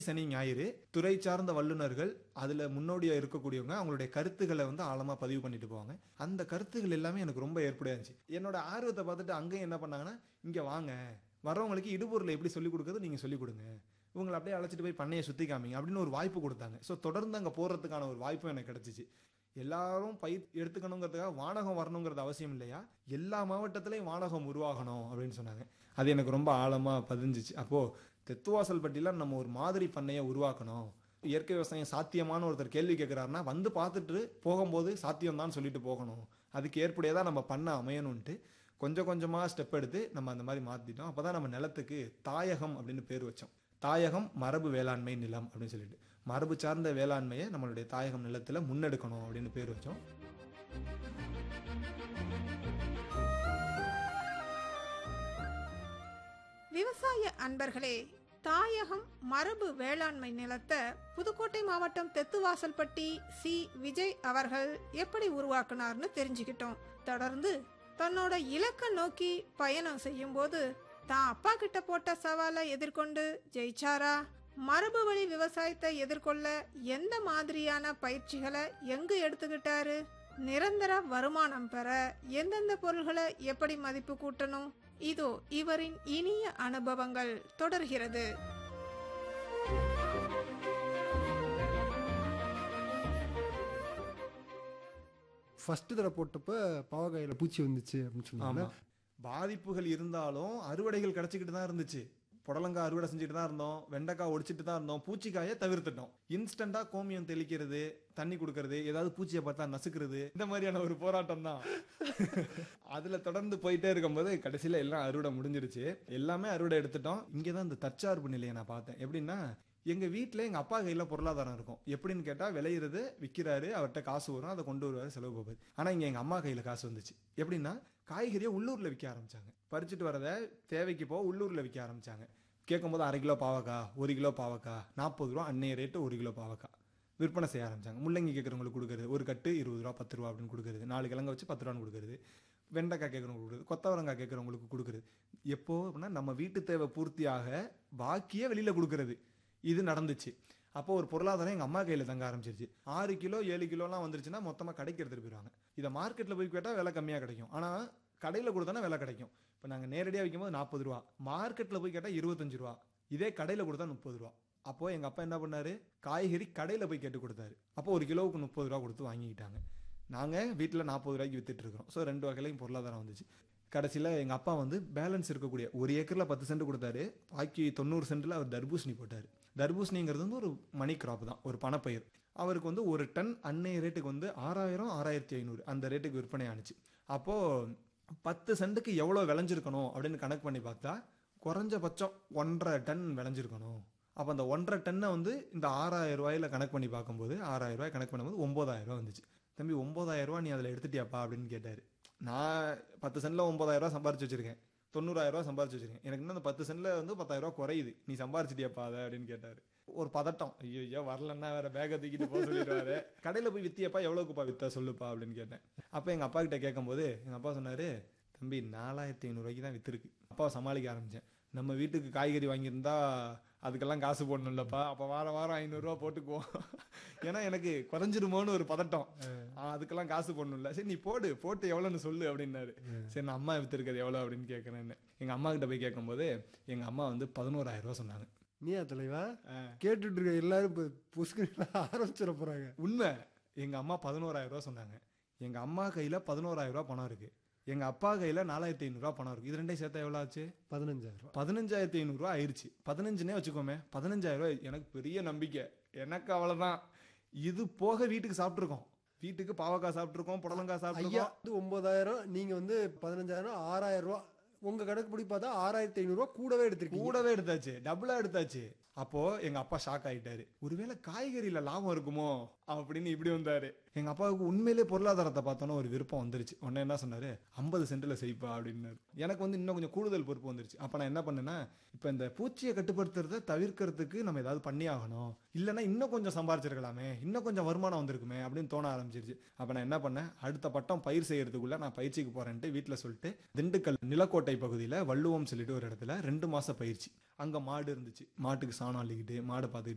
சனி ஞாயிறு துறை சார்ந்த வல்லுநர்கள் அதுல முன்னோடியா இருக்கக்கூடியவங்க அவங்களுடைய கருத்துக்களை வந்து ஆழமா பதிவு பண்ணிட்டு போவாங்க அந்த கருத்துக்கள் எல்லாமே எனக்கு ரொம்ப ஏற்புடையா இருந்துச்சு என்னோட ஆர்வத்தை பார்த்துட்டு அங்கேயும் என்ன பண்ணாங்கன்னா இங்க வாங்க வர்றவங்களுக்கு இடுபொருளை எப்படி சொல்லிக் கொடுக்குறது நீங்க சொல்லிக் கொடுங்க இவங்களை அப்படியே அழைச்சிட்டு போய் பண்ணையை சுத்தி காமிங்க அப்படின்னு ஒரு வாய்ப்பு கொடுத்தாங்க ஸோ தொடர்ந்து அங்க போறதுக்கான ஒரு வாய்ப்பும் எனக்கு கிடைச்சிச்சு எல்லாரும் பயிர் எடுத்துக்கணுங்கிறதுக்காக வானகம் வரணுங்கிறது அவசியம் இல்லையா எல்லா மாவட்டத்திலையும் வானகம் உருவாகணும் அப்படின்னு சொன்னாங்க அது எனக்கு ரொம்ப ஆழமா பதிஞ்சிச்சு அப்போ தெத்துவாசல் பட்டியல நம்ம ஒரு மாதிரி பண்ணையை உருவாக்கணும் இயற்கை விவசாயம் சாத்தியமான ஒருத்தர் கேள்வி கேட்கிறாருன்னா வந்து பார்த்துட்டு போகும்போது சாத்தியம் தான் சொல்லிட்டு போகணும் அதுக்கு ஏற்புடையதா நம்ம பண்ண அமையணும்ட்டு கொஞ்சம் கொஞ்சமா ஸ்டெப் எடுத்து நம்ம அந்த மாதிரி மாத்திட்டோம் அப்பதான் நம்ம நிலத்துக்கு தாயகம் அப்படின்னு பேர் வச்சோம் தாயகம் மரபு வேளாண்மை நிலம் அப்படின்னு சொல்லிட்டு மரபு சார்ந்த வேளாண்மையை நம்மளுடைய தாயகம் நிலத்துல முன்னெடுக்கணும் அப்படின்னு பேர் வச்சோம் விவசாய அன்பர்களே தாயகம் மரபு வேளாண்மை நிலத்தை புதுக்கோட்டை மாவட்டம் தெத்துவாசல்பட்டி சி விஜய் அவர்கள் எப்படி உருவாக்குனார்னு தெரிஞ்சுக்கிட்டோம் தொடர்ந்து தன்னோட இலக்க நோக்கி பயணம் செய்யும்போது தான் அப்பா கிட்ட போட்ட சவாலை எதிர்கொண்டு ஜெயிச்சாரா மரபு வழி விவசாயத்தை எதிர்கொள்ள எந்த மாதிரியான பயிற்சிகளை எங்கு எடுத்துக்கிட்டாரு நிரந்தர வருமானம் பெற எந்தெந்த பொருள்களை எப்படி மதிப்பு கூட்டணும் இதோ இவரின் இனிய அனுபவங்கள் தொடர்கிறது ஃபர்ஸ்ட் தடவை போட்டப்ப பாவக்காயில பூச்சி வந்துச்சு அப்படின்னு சொன்னாங்க ஆமா பாதிப்புகள் இருந்தாலும் அறுவடைகள் கிடைச்சிக்கிட்டு தான் இருந்துச்சு புடலங்காய் அறுவடை செஞ்சுட்டு தான் இருந்தோம் வெண்டைக்காய் ஒடிச்சிட்டு தான் இருந்தோம் பூச்சிக்காயை தவிர்த்துட்டோம் இன்ஸ்டண்டா கோமியம் தெளிக்கிறது தண்ணி கொடுக்கறது ஏதாவது பூச்சியை பார்த்தா நசுக்கிறது இந்த மாதிரியான ஒரு போராட்டம் தான் அதுல தொடர்ந்து போயிட்டே இருக்கும்போது கடைசியில எல்லாம் அறுவடை முடிஞ்சிருச்சு எல்லாமே அறுவடை எடுத்துட்டோம் இங்கதான் இந்த தற்சார்பு நிலையை நான் பார்த்தேன் எப்படின்னா எங்க வீட்ல எங்க அப்பா கையில பொருளாதாரம் இருக்கும் எப்படின்னு கேட்டா விளையிறது விக்கிறாரு அவர்கிட்ட காசு வரும் அதை கொண்டு வருவாரு செலவு போகுது ஆனா இங்க எங்க அம்மா கையில காசு வந்துச்சு எப்படின்னா காய்கறியை உள்ளூர்ல விற்க ஆரம்பிச்சாங்க பறிச்சுட்டு வரதை தேவைக்கு போக உள்ளூர்ல விற்க ஆரம்பிச்சாங்க கேட்கும்போது அரை கிலோ பாவக்காய் ஒரு கிலோ பாவக்காய் நாற்பது ரூபா அன்னைய ரேட்டு ஒரு கிலோ பாவக்காய் விற்பனை செய்ய ஆரம்பிச்சாங்க முள்ளங்கி கேட்குறவங்களுக்கு கொடுக்குறது ஒரு கட்டு இருபது ரூபா பத்து ரூபா அப்படின்னு கொடுக்குறது நாலு கிழங்க வச்சு பத்து ரூபான்னு கொடுக்குறது வெண்டைக்காய் கேட்குறவங்களுக்கு கொடுக்குறது கொத்தவரங்காய் கேட்குறவங்களுக்கு கொடுக்குறது எப்போ அப்படின்னா நம்ம வீட்டு தேவை பூர்த்தியாக பாக்கியே வெளியில கொடுக்குறது இது நடந்துச்சு அப்போ ஒரு பொருளாதாரம் எங்க அம்மா கையில தங்க ஆரம்பிச்சிருச்சு ஆறு கிலோ ஏழு கிலோலாம் வந்துருச்சுன்னா மொத்தமா கடைக்கு எடுத்துட்டு போயிடுவாங்க இதை மார்க்கெட்ல போய் கேட்டா விலை கம்மியா கிடைக்கும் ஆனா கடையில கொடுத்தா விலை கிடைக்கும் இப்போ நாங்க நேரடியா விற்கும்போது நாற்பது ரூபா மார்க்கெட்ல போய் கேட்டா இருபத்தஞ்சு ரூபா இதே கடையில கொடுத்தா முப்பது ரூபா அப்போ எங்க அப்பா என்ன பண்ணாரு காய்கறி கடையில போய் கேட்டு கொடுத்தாரு அப்போ ஒரு கிலோவுக்கு முப்பது ரூபா கொடுத்து வாங்கிக்கிட்டாங்க நாங்க வீட்டுல நாற்பது ரூபாய்க்கு வித்துட்டு இருக்கிறோம் ஸோ ரெண்டு வகையிலையும் பொருளாதாரம் வந்துச்சு கடைசியில எங்க அப்பா வந்து பேலன்ஸ் இருக்கக்கூடிய ஒரு ஏக்கர்ல பத்து சென்ட் கொடுத்தாரு பாக்கி தொண்ணூறு சென்ட்ல அவர் தர்பூசணி போட்டாரு தர்பூசணிங்கிறது வந்து ஒரு மணி கிராப் தான் ஒரு பணப்பயிர் அவருக்கு வந்து ஒரு டன் அன்னைய ரேட்டுக்கு வந்து ஆறாயிரம் ஆறாயிரத்தி ஐநூறு அந்த ரேட்டுக்கு விற்பனை ஆனிச்சு அப்போ பத்து சென்ட்டுக்கு எவ்வளோ விளைஞ்சிருக்கணும் அப்படின்னு கணக்கு பண்ணி பார்த்தா குறைஞ்சபட்சம் ஒன்றரை டன் விளைஞ்சிருக்கணும் அப்போ அந்த ஒன்றரை டன்னை வந்து இந்த ஆறாயிரம் ரூபாயில கணக்கு பண்ணி பார்க்கும்போது ஆறாயிரம் ரூபாய் கணக்கு பண்ணும்போது ஒன்பதாயிரம் ரூபாய் வந்துச்சு தம்பி ஒன்பதாயிரம் ரூபாய் நீ அதில் எடுத்துட்டியாப்பா அப்படின்னு கேட்டார் நான் பத்து சென்ட்ல ஒன்பதாயிரம் ரூபாய் சம்பாரிச்சு வச்சிருக்கேன் தொண்ணூறாயிரம் ரூபாய் சம்பாரிச்சு வச்சிருக்கேன் எனக்கு இன்னும் அந்த பத்து சென்ட்ல வந்து பத்தாயிரம் ரூபாய் குறையுது நீ சம்பாரிச்சிட்டியாப்பா அதை அப்படின்னு கேட்டாரு ஒரு பதட்டம் ஐயோ ஐயோ வரலன்னா வேற பேக்கை தூக்கிட்டு போக சொல்லிடுவாரு கடையில போய் வித்தியப்பா எவ்வளவுக்குப்பா வித்தா சொல்லுப்பா அப்படின்னு கேட்டேன் அப்ப எங்க அப்பா கிட்ட கேட்கும்போது எங்க அப்பா சொன்னாரு தம்பி நாலாயிரத்தி ஐநூறுரூவாய்க்கு தான் வித்துருக்கு அப்பாவை சமாளிக்க ஆரம்பிச்சேன் நம்ம வீட்டுக்கு காய்கறி வாங்கியிருந்தா அதுக்கெல்லாம் காசு போடணும்லப்பா அப்போ வாரம் வாரம் ஐநூறுரூவா போட்டுக்குவோம் ஏன்னா எனக்கு குறைஞ்சிருமோன்னு ஒரு பதட்டம் ஆ, அதுக்கெல்லாம் காசு போடணும்ல சரி நீ போடு போட்டு எவ்வளோன்னு சொல்லு அப்படின்னாரு சரி நான் அம்மா வித்துருக்கிறது எவ்வளோ அப்படின்னு கேட்குறேன்னு எங்கள் அம்மா கிட்ட போய் கேட்கும்போது எங்கள் அம்மா வந்து பதினோராயிரம் ரூபா சொன்னாங்க நீயா தலைவா கேட்டுட்டு இருக்க எல்லாரும் இப்போ புஸ்கரில் ஆரம்பிச்சிட போறாங்க உண்மை எங்க அம்மா பதினோராயிரம் ரூபா சொன்னாங்க எங்க அம்மா கையில பதினோராயிரம் ரூபா பணம் இருக்கு எங்க அப்பா கையில நாலாயிரத்தி ஐநூறு ரூபா பணம் இருக்கு இது ரெண்டையும் சேர்த்தா எவ்வளவு ஆச்சு பதினஞ்சாயிரம் ரூபா பதினஞ்சாயிரத்தி ஐநூறு ரூபா ஆயிருச்சு பதினஞ்சுனே வச்சுக்கோமே பதினஞ்சாயிரம் ரூபாய் எனக்கு பெரிய நம்பிக்கை எனக்கு அவ்வளவுதான் இது போக வீட்டுக்கு சாப்பிட்டுருக்கோம் வீட்டுக்கு பாவக்காய் சாப்பிட்டுருக்கோம் புடலங்காய் ஐயா சாப்பிட்டுருக்கோம் வந்து ஒன்பதாயிரம் நீங்க வந்து பதினஞ்சாயிரம் ஆறாயிரம் ரூபா உங்க கணக்குப்படி பார்த்தா ஆறாயிரத்தி ஐநூறு ரூபா கூடவே எடுத்திருக்கீங்க கூடவே எடுத்தாச்சு டபுளா எடுத்தாச்சு அப்போ எங்க அப்பா ஷாக் ஆயிட்டாரு ஒருவேளை காய்கறியில லாபம் இருக்குமோ அப்படின்னு இப்படி வந்தாரு எங்க அப்பாவுக்கு உண்மையிலே பொருளாதாரத்தை பார்த்தோன்னா ஒரு விருப்பம் வந்துருச்சு உடனே என்ன சொன்னாரு ஐம்பது சென்ட்ல செய்ப்பா அப்படின்னாரு எனக்கு வந்து இன்னும் கொஞ்சம் கூடுதல் பொறுப்பு வந்துருச்சு அப்ப நான் என்ன பண்ணேன்னா இப்ப இந்த பூச்சியை கட்டுப்படுத்துறத தவிர்க்கிறதுக்கு நம்ம ஏதாவது பண்ணி ஆகணும் இல்லைன்னா இன்னும் கொஞ்சம் சம்பாரிச்சிருக்கலாமே இன்னும் கொஞ்சம் வருமானம் வந்திருக்குமே அப்படின்னு தோண ஆரம்பிச்சிருச்சு அப்ப நான் என்ன பண்ணேன் அடுத்த பட்டம் பயிர் செய்யறதுக்குள்ள நான் பயிற்சிக்கு போறேன்ட்டு வீட்டுல சொல்லிட்டு திண்டுக்கல் நிலக்கோட்டை பகுதியில வள்ளுவம் சொல்லிட்டு ஒரு இடத்துல ரெண்டு மாச பயிற்சி அங்க மாடு இருந்துச்சு மாட்டுக்கு சாணம் அள்ளிக்கிட்டு மாடு பார்த்துக்கிட்டு